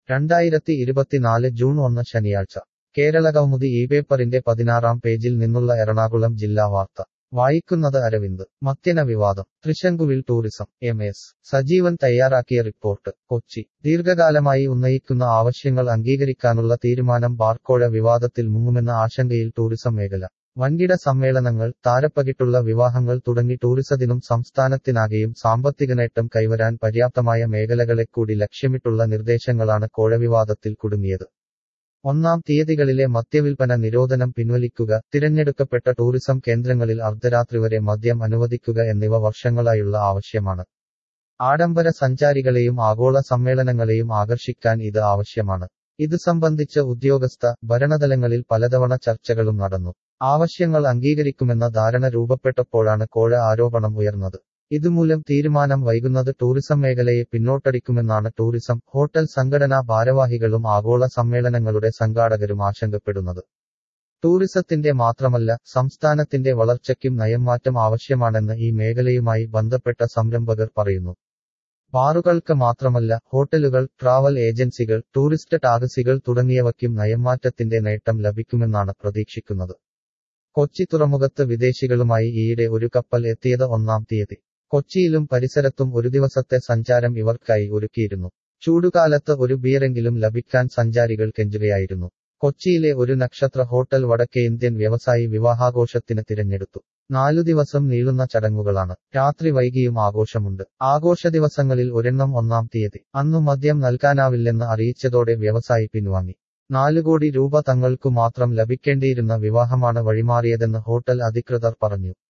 രണ്ടായിരത്തി ഇരുപത്തിനാല് ജൂൺ ഒന്ന് ശനിയാഴ്ച കേരളകൗമുദി ഈ പേപ്പറിന്റെ പതിനാറാം പേജിൽ നിന്നുള്ള എറണാകുളം ജില്ലാ വാർത്ത വായിക്കുന്നത് അരവിന്ദ് മത്യന വിവാദം തൃശങ്കുവിൽ ടൂറിസം എം എസ് സജീവൻ തയ്യാറാക്കിയ റിപ്പോർട്ട് കൊച്ചി ദീർഘകാലമായി ഉന്നയിക്കുന്ന ആവശ്യങ്ങൾ അംഗീകരിക്കാനുള്ള തീരുമാനം ബാർക്കോഴ വിവാദത്തിൽ മുങ്ങുമെന്ന ആശങ്കയിൽ ടൂറിസം മേഖല വൻകിട സമ്മേളനങ്ങൾ താരപ്പകിട്ടുള്ള വിവാഹങ്ങൾ തുടങ്ങി ടൂറിസത്തിനും സംസ്ഥാനത്തിനാകെയും സാമ്പത്തിക നേട്ടം കൈവരാൻ പര്യാപ്തമായ മേഖലകളെക്കൂടി ലക്ഷ്യമിട്ടുള്ള നിർദ്ദേശങ്ങളാണ് കോഴവിവാദത്തിൽ കുടുങ്ങിയത് ഒന്നാം തീയതികളിലെ മദ്യവിൽപ്പന നിരോധനം പിൻവലിക്കുക തിരഞ്ഞെടുക്കപ്പെട്ട ടൂറിസം കേന്ദ്രങ്ങളിൽ അർദ്ധരാത്രി വരെ മദ്യം അനുവദിക്കുക എന്നിവ വർഷങ്ങളായുള്ള ആവശ്യമാണ് ആഡംബര സഞ്ചാരികളെയും ആഗോള സമ്മേളനങ്ങളെയും ആകർഷിക്കാൻ ഇത് ആവശ്യമാണ് ഇത് സംബന്ധിച്ച് ഉദ്യോഗസ്ഥ ഭരണതലങ്ങളിൽ പലതവണ ചർച്ചകളും നടന്നു ആവശ്യങ്ങൾ അംഗീകരിക്കുമെന്ന ധാരണ രൂപപ്പെട്ടപ്പോഴാണ് കോഴ ആരോപണം ഉയർന്നത് ഇതുമൂലം തീരുമാനം വൈകുന്നത് ടൂറിസം മേഖലയെ പിന്നോട്ടടിക്കുമെന്നാണ് ടൂറിസം ഹോട്ടൽ സംഘടനാ ഭാരവാഹികളും ആഗോള സമ്മേളനങ്ങളുടെ സംഘാടകരും ആശങ്കപ്പെടുന്നത് ടൂറിസത്തിന്റെ മാത്രമല്ല സംസ്ഥാനത്തിന്റെ വളർച്ചയ്ക്കും നയംമാറ്റം ആവശ്യമാണെന്ന് ഈ മേഖലയുമായി ബന്ധപ്പെട്ട സംരംഭകർ പറയുന്നു ബാറുകൾക്ക് മാത്രമല്ല ഹോട്ടലുകൾ ട്രാവൽ ഏജൻസികൾ ടൂറിസ്റ്റ് ടാക്സികൾ തുടങ്ങിയവയ്ക്കും നയംമാറ്റത്തിന്റെ നേട്ടം ലഭിക്കുമെന്നാണ് പ്രതീക്ഷിക്കുന്നത് കൊച്ചി തുറമുഖത്ത് വിദേശികളുമായി ഈയിടെ ഒരു കപ്പൽ എത്തിയത് ഒന്നാം തീയതി കൊച്ചിയിലും പരിസരത്തും ഒരു ദിവസത്തെ സഞ്ചാരം ഇവർക്കായി ഒരുക്കിയിരുന്നു ചൂടുകാലത്ത് ഒരു ബിയറെങ്കിലും ലഭിക്കാൻ സഞ്ചാരികൾ കെഞ്ചുകയായിരുന്നു കൊച്ചിയിലെ ഒരു നക്ഷത്ര ഹോട്ടൽ വടക്കേ ഇന്ത്യൻ വ്യവസായി വിവാഹാഘോഷത്തിന് തിരഞ്ഞെടുത്തു നാലു ദിവസം നീളുന്ന ചടങ്ങുകളാണ് രാത്രി വൈകിയും ആഘോഷമുണ്ട് ആഘോഷ ദിവസങ്ങളിൽ ഒരെണ്ണം ഒന്നാം തീയതി അന്നു മദ്യം നൽകാനാവില്ലെന്ന് അറിയിച്ചതോടെ വ്യവസായി പിൻവാങ്ങി നാലു കോടി രൂപ തങ്ങൾക്കു മാത്രം ലഭിക്കേണ്ടിയിരുന്ന വിവാഹമാണ് വഴിമാറിയതെന്ന് ഹോട്ടൽ അധികൃതർ പറഞ്ഞു